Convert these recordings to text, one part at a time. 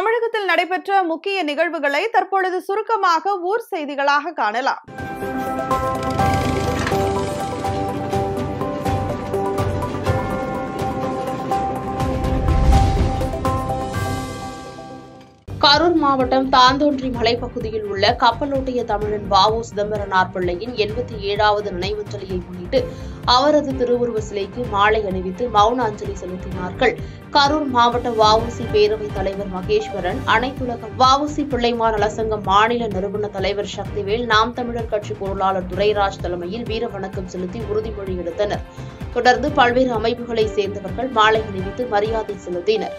தமிழகத்தில் நடைபெற்ற முக்கிய நிகழ்வுகளை தற்பொழுது சுருக்கமாக ஊர் செய்திகளாக காணலாம் கரூர் மாவட்டம் தாந்தோன்றி மலைப்பகுதியில் உள்ள கப்பலோட்டிய தமிழன் வாவு சிதம்பரனார் பிள்ளையின் எண்பத்தி ஏழாவது நினைவஞ்சலியை முன்னிட்டு அவரது திருவுருவ சிலைக்கு மாலை அணிவித்து மௌன அஞ்சலி செலுத்தினார்கள் கரூர் மாவட்ட வஉசி பேரவைத் தலைவர் மகேஸ்வரன் அனைத்துலக வஉசி பிள்ளைமார் நலசங்கம் மாநில நிறுவன தலைவர் சக்திவேல் நாம் தமிழர் கட்சி பொருளாளர் துரைராஜ் தலைமையில் வீர வணக்கம் செலுத்தி உறுதிமொழி எடுத்தனர் தொடர்ந்து பல்வேறு அமைப்புகளைச் சேர்ந்தவர்கள் மாலை அணிவித்து மரியாதை செலுத்தினர்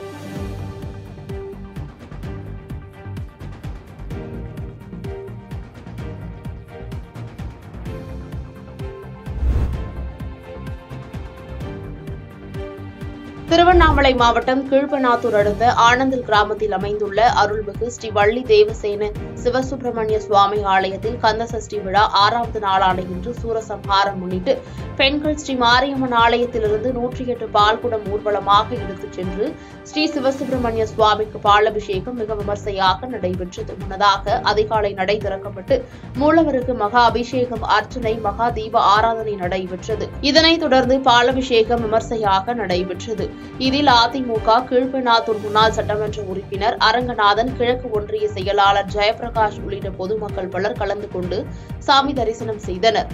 திருவண்ணாமலை மாவட்டம் கீழ்பனாத்தூர் அடுத்த ஆனந்தல் கிராமத்தில் அமைந்துள்ள அருள்மிகு ஸ்ரீ வள்ளி தேவசேன சிவசுப்பிரமணிய சுவாமி ஆலயத்தில் கந்தசஷ்டி விழா ஆறாவது நாளான இன்று சூரசம்ஹாரம் முன்னிட்டு பெண்கள் ஸ்ரீ மாரியம்மன் ஆலயத்திலிருந்து நூற்றி எட்டு பால்குடம் ஊர்வலமாக எடுத்துச் சென்று ஸ்ரீ சிவசுப்பிரமணிய சுவாமிக்கு பாலபிஷேகம் மிக விமர்சையாக நடைபெற்றது முன்னதாக அதிகாலை நடை திறக்கப்பட்டு மூலவருக்கு மகா அபிஷேகம் அர்ச்சனை மகா தீப ஆராதனை நடைபெற்றது இதனைத் தொடர்ந்து பாலபிஷேகம் விமர்சையாக நடைபெற்றது இதில் அதிமுக கீழ்பெண்ணாத்தூர் முன்னாள் சட்டமன்ற உறுப்பினர் அரங்கநாதன் கிழக்கு ஒன்றிய செயலாளர் ஜெயபிரகாஷ் உள்ளிட்ட பொதுமக்கள் பலர் கலந்து கொண்டு சாமி தரிசனம் செய்தனர்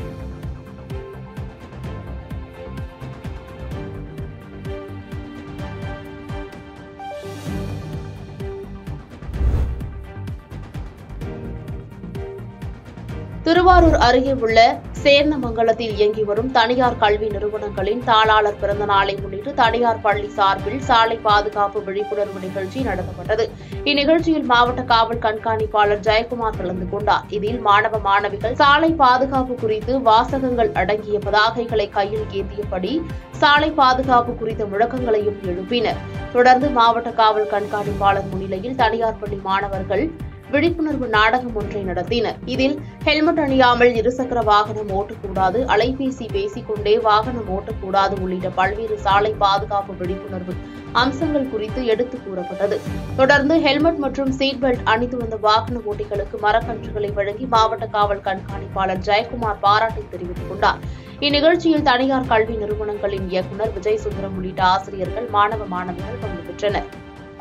திருவாரூர் அருகே உள்ள சேர்ந்தமங்கலத்தில் இயங்கி வரும் தனியார் கல்வி நிறுவனங்களின் தாளாளர் பிறந்த நாளை முன்னிட்டு தனியார் பள்ளி சார்பில் சாலை பாதுகாப்பு விழிப்புணர்வு நிகழ்ச்சி நடத்தப்பட்டது இந்நிகழ்ச்சியில் மாவட்ட காவல் கண்காணிப்பாளர் ஜெயக்குமார் கலந்து கொண்டார் இதில் மாணவ மாணவிகள் சாலை பாதுகாப்பு குறித்து வாசகங்கள் அடங்கிய பதாகைகளை கையில் ஏந்தியபடி சாலை பாதுகாப்பு குறித்த முழக்கங்களையும் எழுப்பினர் தொடர்ந்து மாவட்ட காவல் கண்காணிப்பாளர் முன்னிலையில் தனியார் பள்ளி மாணவர்கள் விழிப்புணர்வு நாடகம் ஒன்றை நடத்தினர் இதில் ஹெல்மெட் அணியாமல் இருசக்கர வாகனம் ஓட்டக்கூடாது அலைபேசி பேசிக் கொண்டே வாகனம் ஓட்டக்கூடாது உள்ளிட்ட பல்வேறு சாலை பாதுகாப்பு விழிப்புணர்வு அம்சங்கள் குறித்து எடுத்துக் கூறப்பட்டது தொடர்ந்து ஹெல்மெட் மற்றும் சீட் பெல்ட் அணிந்து வந்த வாகன ஓட்டிகளுக்கு மரக்கன்றுகளை வழங்கி மாவட்ட காவல் கண்காணிப்பாளர் ஜெயக்குமார் பாராட்டை தெரிவித்துக் கொண்டார் இந்நிகழ்ச்சியில் தனியார் கல்வி நிறுவனங்களின் இயக்குநர் விஜய் சுந்தரம் உள்ளிட்ட ஆசிரியர்கள் மாணவ மாணவிகள் பங்கு பெற்றனர்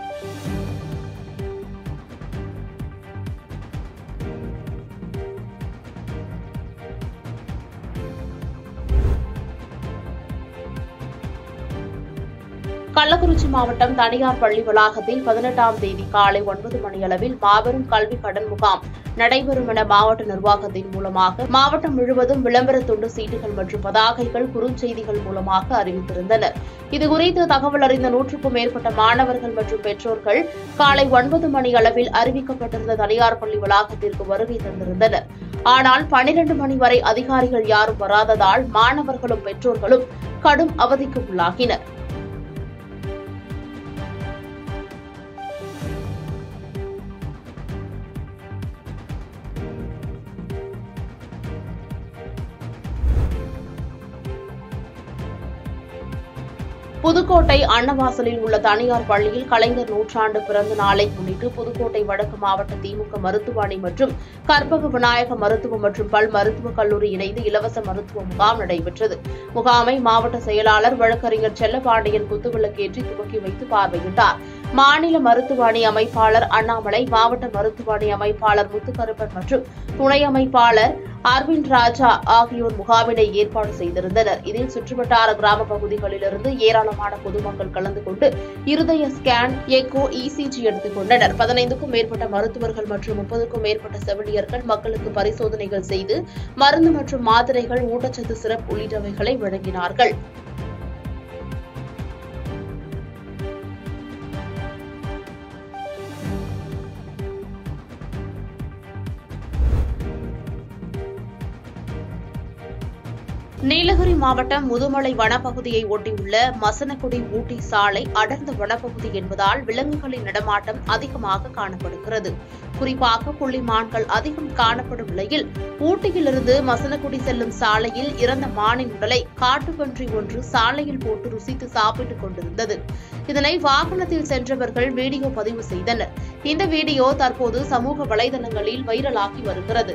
கள்ளக்குறிச்சி மாவட்டம் தனியார் பள்ளி வளாகத்தில் பதினெட்டாம் தேதி காலை ஒன்பது மணியளவில் மாபெரும் கல்வி கடன் முகாம் நடைபெறும் என மாவட்ட நிர்வாகத்தின் மூலமாக மாவட்டம் முழுவதும் விளம்பர துண்டு சீட்டுகள் மற்றும் பதாகைகள் குறுஞ்செய்திகள் மூலமாக அறிவித்திருந்தனர் இதுகுறித்து தகவல் அறிந்த நூற்றுக்கும் மேற்பட்ட மாணவர்கள் மற்றும் பெற்றோர்கள் காலை ஒன்பது மணி அளவில் அறிவிக்கப்பட்டிருந்த தனியார் பள்ளி வளாகத்திற்கு வருகை தந்திருந்தனர் ஆனால் பனிரண்டு மணி வரை அதிகாரிகள் யாரும் வராததால் மாணவர்களும் பெற்றோர்களும் கடும் அவதிக்கு உள்ளாகினர் புதுக்கோட்டை அன்னவாசலில் உள்ள தனியார் பள்ளியில் கலைஞர் நூற்றாண்டு பிறந்த நாளை முன்னிட்டு புதுக்கோட்டை வடக்கு மாவட்ட திமுக மருத்துவமனை மற்றும் கற்பக விநாயக மருத்துவம் மற்றும் பல் மருத்துவக் கல்லூரி இணைந்து இலவச மருத்துவ முகாம் நடைபெற்றது முகாமை மாவட்ட செயலாளர் வழக்கறிஞர் செல்லப்பாண்டியன் குத்துவிளக்கேற்றி துவக்கி வைத்து பார்வையிட்டார் மாநில மருத்துவ அணி அமைப்பாளர் அண்ணாமலை மாவட்ட மருத்துவ அணி அமைப்பாளர் முத்துக்கருப்பன் மற்றும் துணை அமைப்பாளர் அரவிந்த் ராஜா ஆகியோர் முகாமினை ஏற்பாடு செய்திருந்தனர் இதில் சுற்றுவட்டார கிராம பகுதிகளிலிருந்து ஏராளமான பொதுமக்கள் கலந்து கொண்டு இருதய ஸ்கேன் எக்கோ இசிஜி எடுத்துக் கொண்டனர் பதினைந்துக்கும் மேற்பட்ட மருத்துவர்கள் மற்றும் முப்பதுக்கும் மேற்பட்ட செவிலியர்கள் மக்களுக்கு பரிசோதனைகள் செய்து மருந்து மற்றும் மாத்திரைகள் ஊட்டச்சத்து சிறப்பு உள்ளிட்டவைகளை வழங்கினார்கள் நீலகிரி மாவட்டம் முதுமலை வனப்பகுதியை ஒட்டியுள்ள மசனக்குடி ஊட்டி சாலை அடர்ந்த வனப்பகுதி என்பதால் விலங்குகளின் நடமாட்டம் அதிகமாக காணப்படுகிறது குறிப்பாக புள்ளிமான்கள் அதிகம் காணப்படும் நிலையில் ஊட்டியிலிருந்து மசனக்குடி செல்லும் சாலையில் இறந்த மானின் உடலை காட்டுப்பன்றி ஒன்று சாலையில் போட்டு ருசித்து சாப்பிட்டுக் கொண்டிருந்தது இதனை வாகனத்தில் சென்றவர்கள் வீடியோ பதிவு செய்தனர் இந்த வீடியோ தற்போது சமூக வலைதளங்களில் வைரலாகி வருகிறது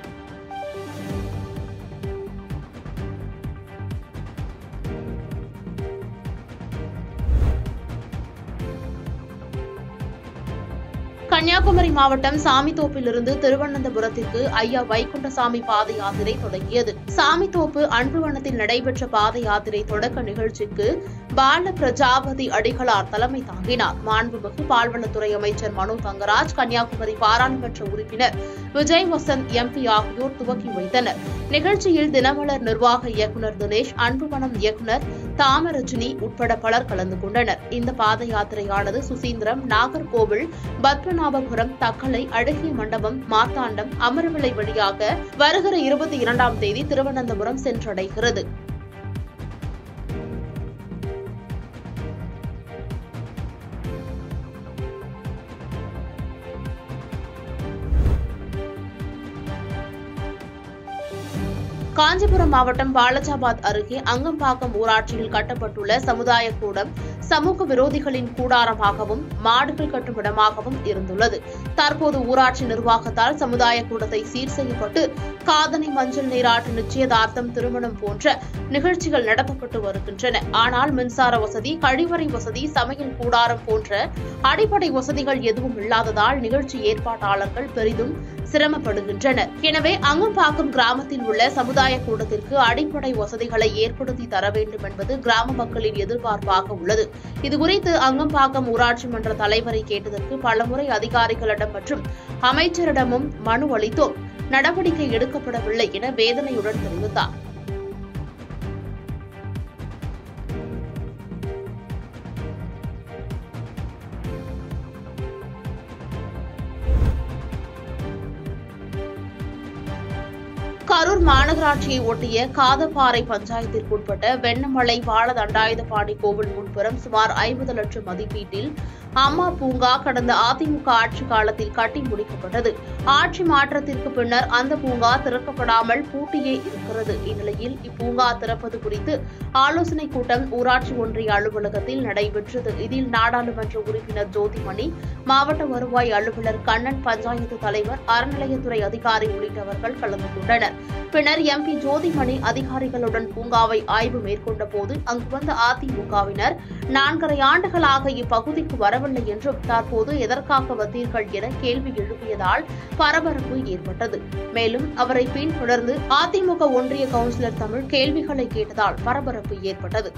கன்னியாகுமரி மாவட்டம் சாமித்தோப்பிலிருந்து திருவனந்தபுரத்திற்கு ஐயா வைகுண்டசாமி பாத யாத்திரை தொடங்கியது சாமித்தோப்பு அன்புவனத்தில் நடைபெற்ற பாத யாத்திரை தொடக்க நிகழ்ச்சிக்கு பால பிரஜாபதி அடிகளார் தலைமை தாங்கினார் மாண்புமிகு பால்வளத்துறை அமைச்சர் மனோ தங்கராஜ் கன்னியாகுமரி பாராளுமன்ற உறுப்பினர் விஜய் வசந்த் எம்பி ஆகியோர் துவக்கி வைத்தனர் நிகழ்ச்சியில் தினமலர் நிர்வாக இயக்குநர் தினேஷ் அன்புவனம் இயக்குநர் தாமரஜினி உட்பட பலர் கலந்து கொண்டனர் இந்த பாத யாத்திரையானது சுசீந்திரம் நாகர்கோவில் பத்மநாபபுரம் தக்கலை அழகிய மண்டபம் மார்த்தாண்டம் அமரவிளை வழியாக வருகிற இருபத்தி இரண்டாம் தேதி திருவனந்தபுரம் சென்றடைகிறது காஞ்சிபுரம் மாவட்டம் வாலஜாபாத் அருகே அங்கம்பாக்கம் ஊராட்சியில் கட்டப்பட்டுள்ள சமுதாய கூடம் சமூக விரோதிகளின் கூடாரமாகவும் மாடுகள் கட்டும் இடமாகவும் இருந்துள்ளது தற்போது ஊராட்சி நிர்வாகத்தால் சமுதாய கூடத்தை சீர் செய்யப்பட்டு காதணி மஞ்சள் நீராட்டு நிச்சயதார்த்தம் திருமணம் போன்ற நிகழ்ச்சிகள் நடத்தப்பட்டு வருகின்றன ஆனால் மின்சார வசதி கழிவறை வசதி சமையல் கூடாரம் போன்ற அடிப்படை வசதிகள் எதுவும் இல்லாததால் நிகழ்ச்சி ஏற்பாட்டாளர்கள் பெரிதும் சிரமப்படுகின்றனர் எனவே அங்கம்பாக்கம் கிராமத்தில் உள்ள சமுதாய கூடத்திற்கு அடிப்படை வசதிகளை ஏற்படுத்தி தர வேண்டும் என்பது கிராம மக்களின் எதிர்பார்ப்பாக உள்ளது இதுகுறித்து அங்கம்பாக்கம் ஊராட்சி மன்ற தலைவரை கேட்டதற்கு பலமுறை அதிகாரிகளிடம் மற்றும் அமைச்சரிடமும் மனு அளித்தோம் நடவடிக்கை எடுக்கப்படவில்லை என வேதனையுடன் தெரிவித்தார் கரூர் மாநகராட்சியை ஒட்டிய காதப்பாறை பஞ்சாயத்திற்குட்பட்ட வெண்ணமலை வாழதண்டாயுதபாணி கோவில் முன்புறம் சுமார் ஐம்பது லட்சம் மதிப்பீட்டில் அம்மா பூங்கா கடந்த அதிமுக ஆட்சி காலத்தில் கட்டி முடிக்கப்பட்டது ஆட்சி மாற்றத்திற்கு பின்னர் அந்த பூங்கா திறக்கப்படாமல் பூட்டியே இருக்கிறது இந்நிலையில் இப்பூங்கா திறப்பது குறித்து ஆலோசனைக் கூட்டம் ஊராட்சி ஒன்றிய அலுவலகத்தில் நடைபெற்றது இதில் நாடாளுமன்ற உறுப்பினர் ஜோதிமணி மாவட்ட வருவாய் அலுவலர் கண்ணன் பஞ்சாயத்து தலைவர் அறநிலையத்துறை அதிகாரி உள்ளிட்டவர்கள் கலந்து கொண்டனர் பின்னர் எம்பி ஜோதிமணி அதிகாரிகளுடன் பூங்காவை ஆய்வு மேற்கொண்ட போது அங்கு வந்த அதிமுகவினர் நான்கரை ஆண்டுகளாக இப்பகுதிக்கு வரவில்லை என்றும் தற்போது எதற்காக வந்தீர்கள் என கேள்வி எழுப்பியதால் பரபரப்பு ஏற்பட்டது மேலும் அவரை பின்தொடர்ந்து அதிமுக ஒன்றிய கவுன்சிலர் தமிழ் கேள்விகளை கேட்டதால் பரபரப்பு ஏற்பட்டது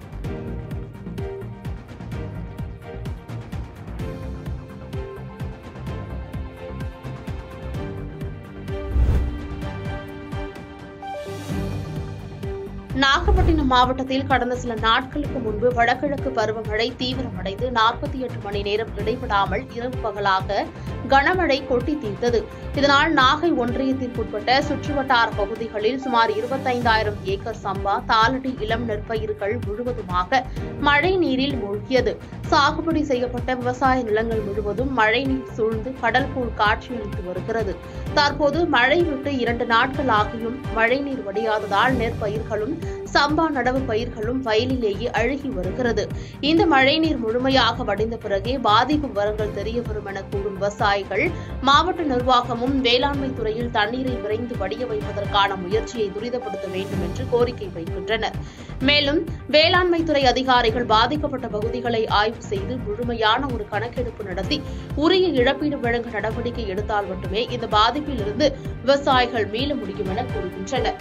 நாகப்பட்டினம் மாவட்டத்தில் கடந்த சில நாட்களுக்கு முன்பு வடகிழக்கு பருவமழை தீவிரமடைந்து நாற்பத்தி எட்டு மணி நேரம் இடைவிடாமல் இரவு பகலாக கனமழை கொட்டி தீர்த்தது இதனால் நாகை ஒன்றியத்திற்குட்பட்ட சுற்றுவட்டார பகுதிகளில் சுமார் இருபத்தைந்தாயிரம் ஏக்கர் சம்பா தாளடி இளம் நெற்பயிர்கள் முழுவதுமாக மழை நீரில் மூழ்கியது சாகுபடி செய்யப்பட்ட விவசாய நிலங்கள் முழுவதும் மழைநீர் சூழ்ந்து கடல் போல் காட்சியளித்து வருகிறது தற்போது மழை விட்டு இரண்டு நாட்கள் ஆகியும் மழைநீர் வடியாததால் நெற்பயிர்களும் சம்பா நடவு பயிர்களும் வயலிலேயே அழுகி வருகிறது இந்த மழைநீர் முழுமையாக வடிந்த பிறகே பாதிப்பு விவரங்கள் தெரிய வரும் என கூறும் விவசாயிகள் மாவட்ட நிர்வாகமும் வேளாண்மை துறையில் தண்ணீரை விரைந்து வடிய வைப்பதற்கான முயற்சியை துரிதப்படுத்த வேண்டும் என்று கோரிக்கை வைக்கின்றனர் மேலும் வேளாண்மை துறை அதிகாரிகள் பாதிக்கப்பட்ட பகுதிகளை ஆய்வு செய்து முழுமையான ஒரு கணக்கெடுப்பு நடத்தி உரிய இழப்பீடு வழங்க நடவடிக்கை எடுத்தால் மட்டுமே இந்த பாதிப்பில் இருந்து விவசாயிகள் மீள முடியும் என கூறுகின்றனர்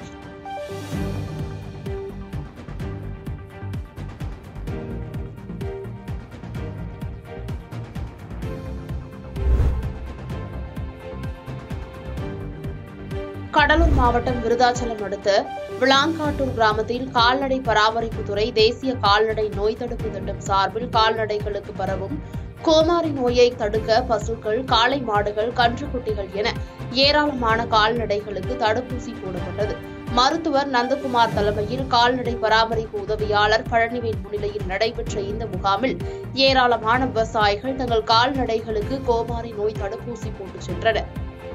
கடலூர் மாவட்டம் விருதாச்சலம் அடுத்த விளாங்காட்டூர் கிராமத்தில் கால்நடை பராமரிப்புத்துறை தேசிய கால்நடை நோய் தடுப்பு திட்டம் சார்பில் கால்நடைகளுக்கு பரவும் கோமாரி நோயை தடுக்க பசுக்கள் காளை மாடுகள் கன்றுக்குட்டிகள் என ஏராளமான கால்நடைகளுக்கு தடுப்பூசி போடப்பட்டது மருத்துவர் நந்தகுமார் தலைமையில் கால்நடை பராமரிப்பு உதவியாளர் பழனிவேல் முன்னிலையில் நடைபெற்ற இந்த முகாமில் ஏராளமான விவசாயிகள் தங்கள் கால்நடைகளுக்கு கோமாரி நோய் தடுப்பூசி போட்டுச் சென்றனர்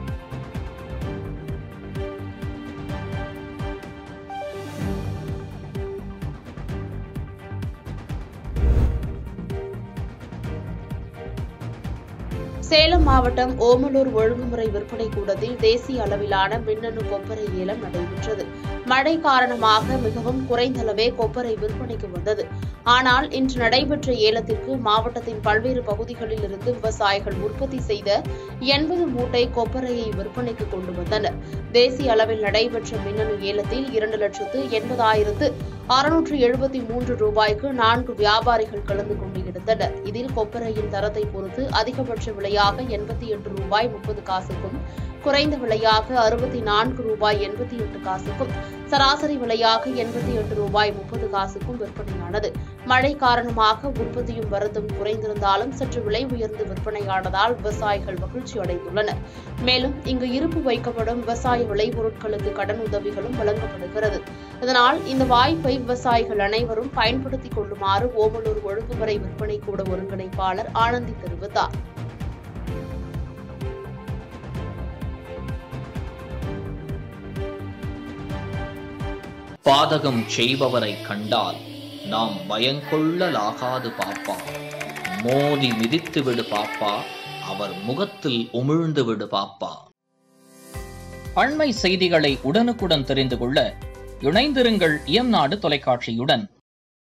சேலம் மாவட்டம் ஓமலூர் ஒழுங்குமுறை விற்பனை கூடத்தில் தேசிய அளவிலான மின்னணு கொப்பரை ஏலம் நடைபெற்றது மழை காரணமாக மிகவும் குறைந்தளவே கொப்பரை விற்பனைக்கு வந்தது ஆனால் இன்று நடைபெற்ற ஏலத்திற்கு மாவட்டத்தின் பல்வேறு பகுதிகளில் இருந்து விவசாயிகள் உற்பத்தி செய்த எண்பது மூட்டை கொப்பரையை விற்பனைக்கு கொண்டு வந்தனர் தேசிய அளவில் நடைபெற்ற மின்னணு ஏலத்தில் இரண்டு லட்சத்து எண்பதாயிரத்து அறுநூற்று எழுபத்தி மூன்று ரூபாய்க்கு நான்கு வியாபாரிகள் கலந்து கொண்டு இருந்தனர் இதில் கொப்பரையின் தரத்தை பொறுத்து அதிகபட்ச விலையாக எண்பத்தி எட்டு ரூபாய் முப்பது காசுக்கும் குறைந்த விலையாக அறுபத்தி நான்கு ரூபாய் எண்பத்தி எட்டு காசுக்கும் சராசரி விலையாக எண்பத்தி எட்டு ரூபாய் முப்பது காசுக்கும் விற்பனையானது மழை காரணமாக உற்பத்தியும் வரத்தும் குறைந்திருந்தாலும் சற்று விலை உயர்ந்து விற்பனையானதால் விவசாயிகள் மகிழ்ச்சி அடைந்துள்ளனர் மேலும் இங்கு இருப்பு வைக்கப்படும் விவசாய விளைபொருட்களுக்கு கடன் உதவிகளும் வழங்கப்படுகிறது இதனால் இந்த வாய்ப்பை விவசாயிகள் அனைவரும் பயன்படுத்திக் கொள்ளுமாறு ஓமலூர் ஒழுங்குமுறை விற்பனை கூட ஒருங்கிணைப்பாளர் ஆனந்தி தெரிவித்தார் பாதகம் செய்பவரை கண்டால் நாம் பயங்கொள்ளலாகாது பாப்பா மோதி மிதித்து விடு பாப்பா அவர் முகத்தில் உமிழ்ந்து விடு பாப்பா அண்மை செய்திகளை உடனுக்குடன் தெரிந்து கொள்ள இணைந்திருங்கள் இயம்நாடு தொலைக்காட்சியுடன்